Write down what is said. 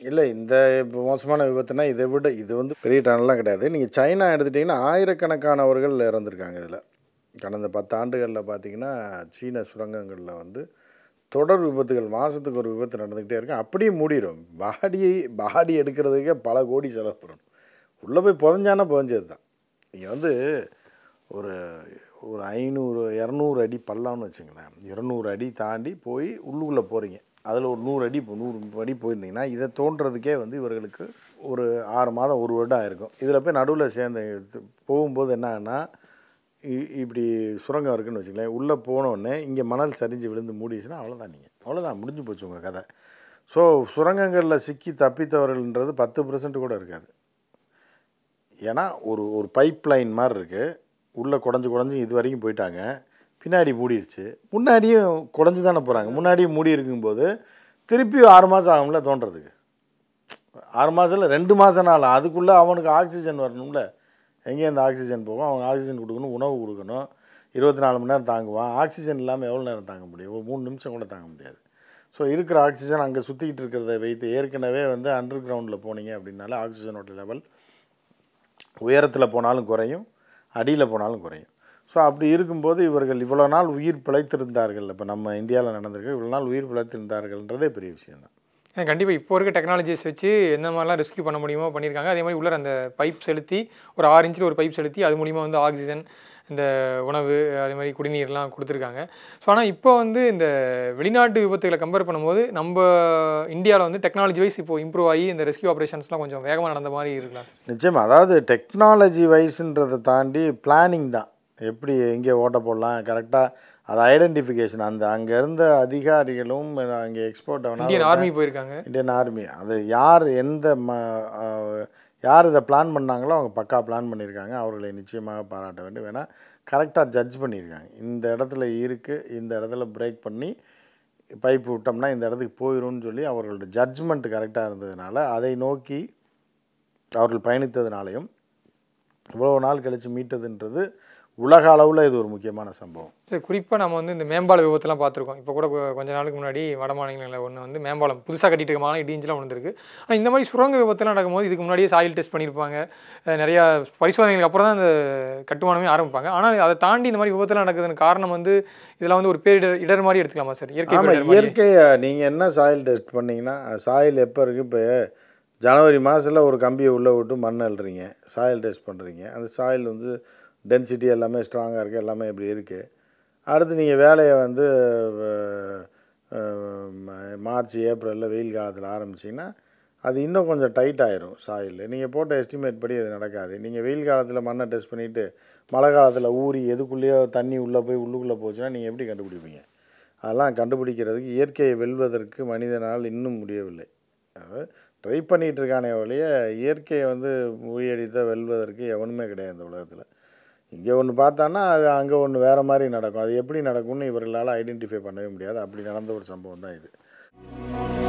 இல்லை இந்த இப்போ மோசமான விபத்துனா இதை விட இது வந்து பெரிய டனல்லாம் கிடையாது நீங்கள் சைனா எடுத்துட்டிங்கன்னா ஆயிரக்கணக்கானவர்கள் இறந்துருக்காங்க இதில் கடந்த பத்து ஆண்டுகளில் பார்த்தீங்கன்னா சீன சுரங்கங்களில் வந்து தொடர் விபத்துகள் மாதத்துக்கு ஒரு விபத்து நடந்துக்கிட்டே இருக்கு அப்படியே மூடிடும் பாடியை பாடி எடுக்கிறதுக்கே பல கோடி செலவு பண்ணணும் உள்ளே போய் புதஞ்சானா புதஞ்சது தான் நீங்கள் வந்து ஒரு ஒரு ஐநூறு இரநூறு அடி பள்ளம்னு வச்சுங்களேன் இரநூறு அடி தாண்டி போய் உள்ளுக்குள்ளே போகிறீங்க அதில் ஒரு நூறு அடி இப்போ நூறு அடி போயிருந்தீங்கன்னா இதை தோன்றதுக்கே வந்து இவர்களுக்கு ஒரு ஆறு மாதம் ஒரு வருடம் ஆயிருக்கும் இதில் போய் நடுவில் சேர்ந்து இது போகும்போது என்ன ஆகுனா இ- இப்படி சுரங்கம் இருக்குன்னு வச்சுங்களேன் உள்ளே போனோடனே இங்கே மணல் சரிஞ்சு விழுந்து மூடிச்சுன்னா அவ்வளோதான் நீங்கள் அவ்வளோதான் முடிஞ்சு போச்சு உங்கள் கதை ஸோ சுரங்கங்களில் சிக்கி தப்பித்தவர்கள்ன்றது பத்து பர்சன்ட் கூட இருக்காது ஏன்னா ஒரு ஒரு பைப் லைன் மாதிரி இருக்குது உள்ளே குடஞ்சி குடஞ்சி இது வரைக்கும் போயிட்டாங்க பின்னாடி மூடிடுச்சு முன்னாடியும் குடஞ்சி தானே போகிறாங்க முன்னாடியும் மூடி இருக்கும்போது திருப்பி ஆறு மாதம் ஆகும்ல தோன்றதுக்கு ஆறு மாதத்தில் ரெண்டு மாதம் நாள் அதுக்குள்ளே அவனுக்கு ஆக்சிஜன் வரணும்ல எங்கேருந்து ஆக்சிஜன் போகும் அவன் ஆக்சிஜன் கொடுக்கணும் உணவு கொடுக்கணும் இருபத்தி நாலு மணி நேரம் தாங்குவான் ஆக்சிஜன் இல்லாமல் எவ்வளோ நேரம் தாங்க முடியும் ஒரு மூணு நிமிஷம் கூட தாங்க முடியாது ஸோ இருக்கிற ஆக்சிஜன் அங்கே சுற்றிக்கிட்டு இருக்கிறத வைத்து ஏற்கனவே வந்து அண்டர் கிரவுண்டில் போனீங்க அப்படின்னாலே ஆக்சிஜனோட லெவல் உயரத்தில் போனாலும் குறையும் அடியில் போனாலும் குறையும் ஸோ அப்படி இருக்கும்போது இவர்கள் இவ்வளோ நாள் உயிர் பிழைத்திருந்தார்கள் இப்போ நம்ம இந்தியாவில் நடந்திருக்கு இவ்வளோ நாள் உயிர் பிழைத்திருந்தார்கள்ன்றதே பெரிய விஷயம் தான் ஏன்னா கண்டிப்பாக இப்போ இருக்க டெக்னாலஜிஸ் வச்சு என்ன மாதிரிலாம் ரெஸ்க்யூ பண்ண முடியுமோ பண்ணியிருக்காங்க அதே மாதிரி உள்ள அந்த பைப் செலுத்தி ஒரு ஆறு இன்ச்சில் ஒரு பைப் செலுத்தி அது மூலிமா வந்து ஆக்சிஜன் இந்த உணவு அதே மாதிரி குடிநீர்லாம் கொடுத்துருக்காங்க ஸோ ஆனால் இப்போ வந்து இந்த வெளிநாட்டு விபத்துகளை கம்பேர் பண்ணும்போது நம்ம இந்தியாவில் வந்து டெக்னாலஜி வைஸ் இப்போ இம்ப்ரூவ் ஆகி இந்த ரெஸ்க்யூ ஆப்ரேஷன்ஸ்லாம் கொஞ்சம் வேகமாக நடந்த மாதிரி இருக்கலாம் சார் நிச்சயமா அதாவது டெக்னாலஜி வைஸ்ன்றதை தாண்டி பிளானிங் தான் எப்படி எங்கே ஓட்ட போடலாம் கரெக்டாக அது ஐடென்டிஃபிகேஷன் அந்த அங்கே இருந்த அதிகாரிகளும் அங்கே எக்ஸ்போர்ட் இந்தியன் ஆர்மி போயிருக்காங்க இந்தியன் ஆர்மி அது யார் எந்த ம அஹ், யார் இதை பிளான் பண்ணாங்களோ அவங்க பக்கா பிளான் பண்ணியிருக்காங்க அவர்களை நிச்சயமாக பாராட்ட வேண்டும் ஏன்னா கரெக்டாக ஜட்ஜ் பண்ணியிருக்காங்க இந்த இடத்துல இருக்குது இந்த இடத்துல பிரேக் பண்ணி பைப் விட்டோம்னா இந்த இடத்துக்கு போயிடும்னு சொல்லி அவர்களோட ஜட்ஜ்மெண்ட் கரெக்டாக இருந்ததுனால அதை நோக்கி அவர்கள் பயணித்ததுனாலையும் இவ்வளோ நாள் கழித்து மீட்டதுன்றது உலக அளவில் இது ஒரு முக்கியமான சம்பவம் சரி குறிப்பாக நம்ம வந்து இந்த மேம்பால விபத்துலாம் பார்த்துருக்கோம் இப்போ கூட கொ- கொஞ்ச நாளுக்கு முன்னாடி வட மாநிலங்களில் ஒன்று வந்து மேம்பாலம் புதுசாக கட்டிட்டு இருக்க மாதிரி இடிஞ்செலாம் விழுந்திருக்கு ஆனால் இந்த மாதிரி சுரங்க விபத்துலாம் நடக்கும்போது இதுக்கு முன்னாடியே சாயில் டெஸ்ட் பண்ணியிருப்பாங்க அஹ் நிறையா பரிசோதனைகளுக்கு அப்புறம் தான் இந்த கட்டுமானமே ஆரம்பிப்பாங்க ஆனால் அதை தாண்டி இந்த மாதிரி விபத்துலாம் நடக்குதுன்னு காரணம் வந்து இதெல்லாம் வந்து ஒரு பேரிடர் இடர் மாதிரி எடுத்துக்கலாமா சார் இயற்கை ஆமாம் பேரிடர் மாதிரி இயற்கையை நீங்கள் என்ன சாயில் டெஸ்ட் பண்ணீங்கன்னா சாயில் எப்போ இருக்குது இப்போ ஜனவரி மாதத்தில் ஒரு கம்பியை உள்ளே விட்டு மண் அள்ளுறீங்க சாயில் டெஸ்ட் பண்ணுறீங்க அந்த சாயில் வந்து டென்சிட்டி எல்லாமே ஸ்ட்ராங்காக இருக்குது எல்லாமே இப்படி இருக்குது அடுத்து நீங்கள் வேலையை வந்து அஹ், அஹ், ம- மார்ச் ஏப்ரலில் வெயில் காலத்தில் ஆரம்பிச்சிங்கன்னா அது இன்னும் கொஞ்சம் டைட் ஆயிரும் சாயில் நீங்கள் போட்ட எஸ்டிமேட் படி அது நடக்காது நீங்கள் வெயில் காலத்தில் மண்ணை டெஸ்ட் பண்ணிவிட்டு மழை காலத்தில் ஊறி எதுக்குள்ளேயோ தண்ணி உள்ளே போய் உள்ளுக்குள்ளே போச்சுன்னா நீங்கள் எப்படி கண்டுபிடிப்பீங்க அதெல்லாம் கண்டுபிடிக்கிறதுக்கு இயற்கையை வெல்வதற்கு மனிதனால் இன்னும் முடியவில்லை அதாவது ட்ரை பண்ணிகிட்டு இருக்கானே ஒழிய இயற்கையை வந்து முறியடித்த வெல்வதற்கு எவனுமே கிடையாது இந்த உலகத்தில் இங்கே ஒன்று பார்த்தான்னா அது அங்கே ஒன்று வேறு மாதிரி நடக்கும் அது எப்படி நடக்கும்னு இவர்களால் ஐடென்டிஃபை பண்ணவே முடியாது அப்படி நடந்த ஒரு சம்பவம் தான் இது